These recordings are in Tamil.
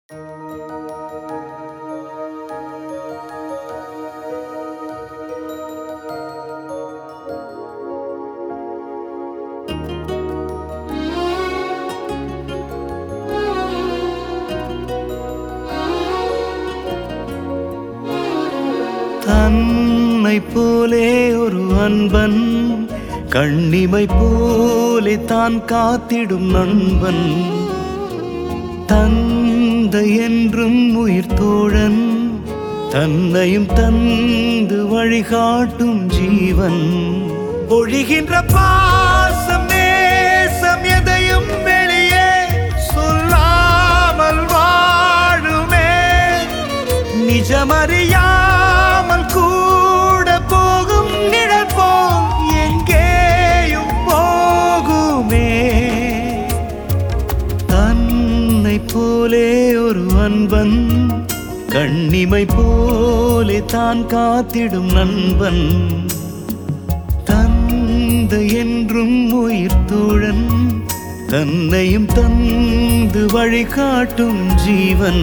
தன்னை போலே ஒரு அன்பன் கண்ணிமை போலே தான் காத்திடும் நண்பன் தந்தை என்றும் உயிர் தோழன் தன்னையும் தந்து வழிகாட்டும் ஜீவன் ஒழிகின்ற பாசம் நேசம் எதையும் வெளியே சொல்லாமல் வாழுமே நிஜமறியாமல் கூட போகும் நிழல் போல் எங்கேயும் போகுமே தன்னை போலே ஒரு அன்பன் கண்ணிமை போலே தான் காத்திடும் நண்பன் தந்தை என்றும் உயிர் தோழன் தன்னையும் தந்து வழிகாட்டும் ஜீவன்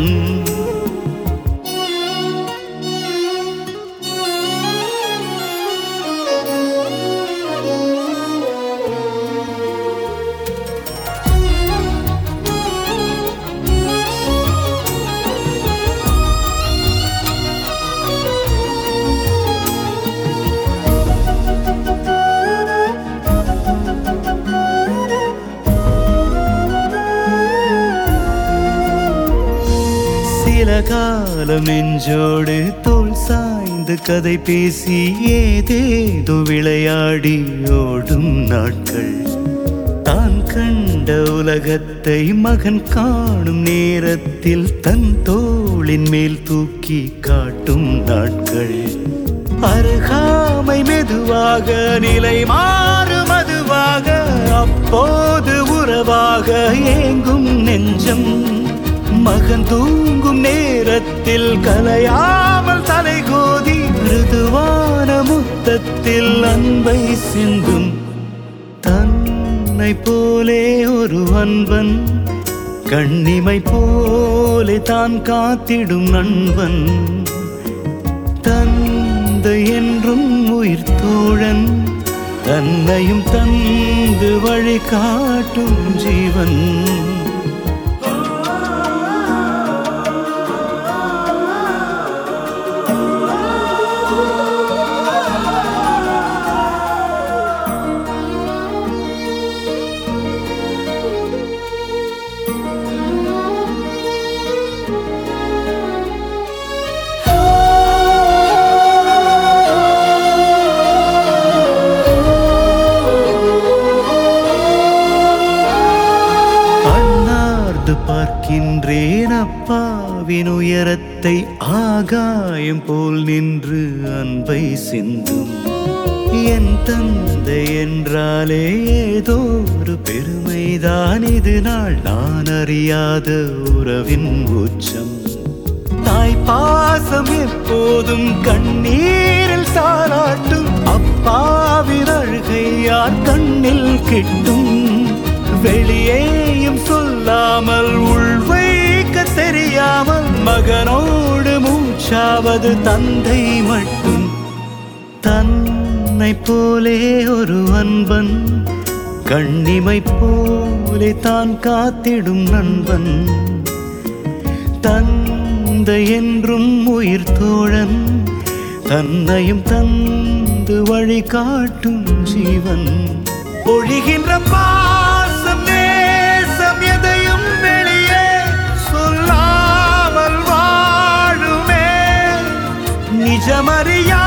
சில காலம் நெஞ்சோடு தோல் சாய்ந்து கதை பேசி ஏதேதோ விளையாடி ஓடும் நாட்கள் தான் கண்ட உலகத்தை மகன் காணும் நேரத்தில் தன் தோளின் மேல் தூக்கி காட்டும் நாட்கள் அருகாமை மெதுவாக நிலை மாறும் அதுவாக அப்போது உறவாக ஏங்கும் நெஞ்சம் மகன் தூங்கும் நேரத்தில் கலையாமல் தலைகோதி மிருதுவான முத்தத்தில் அன்பை சிந்தும் தன்னை போலே ஒரு அன்பன் கண்ணிமை போலே தான் காத்திடும் நண்பன் தந்தை என்றும் உயிர் தோழன் தன்னையும் தந்து வழி காட்டும் ஜீவன் அண்ணார்ந்து பார்க்கின்றேன் அப்பாவின் உயரத்தை ஆகாயம் போல் நின்று அன்பை சிந்தும் என் தந்தை என்றாலே ஏதோ ஒரு பெருமைதான் இது நாள் நான் அறியாத உறவின் உச்சம் தாய் பாசம் எப்போதும் கண்ணீரில் தாராட்டும் அப்பாவின் அழுகை யார் கண்ணில் கிட்டும் வெளியேயும் சொல்லாமல் உள்வைக்க தெரியாமல் மகனோடு மூச்சாவது தந்தை மட்டும் தன்னை போலே ஒரு அன்பன் கண்ணிமை போலே தான் காத்திடும் நண்பன் தந்தை என்றும் உயிர் தோழன் தன்னையும் தந்து வழி காட்டும் ஜீவன் ஒழிகின்ற பாசம் நேசம் எதையும் வெளியே சொல்லாமல் வாழுமே நிஜமறியா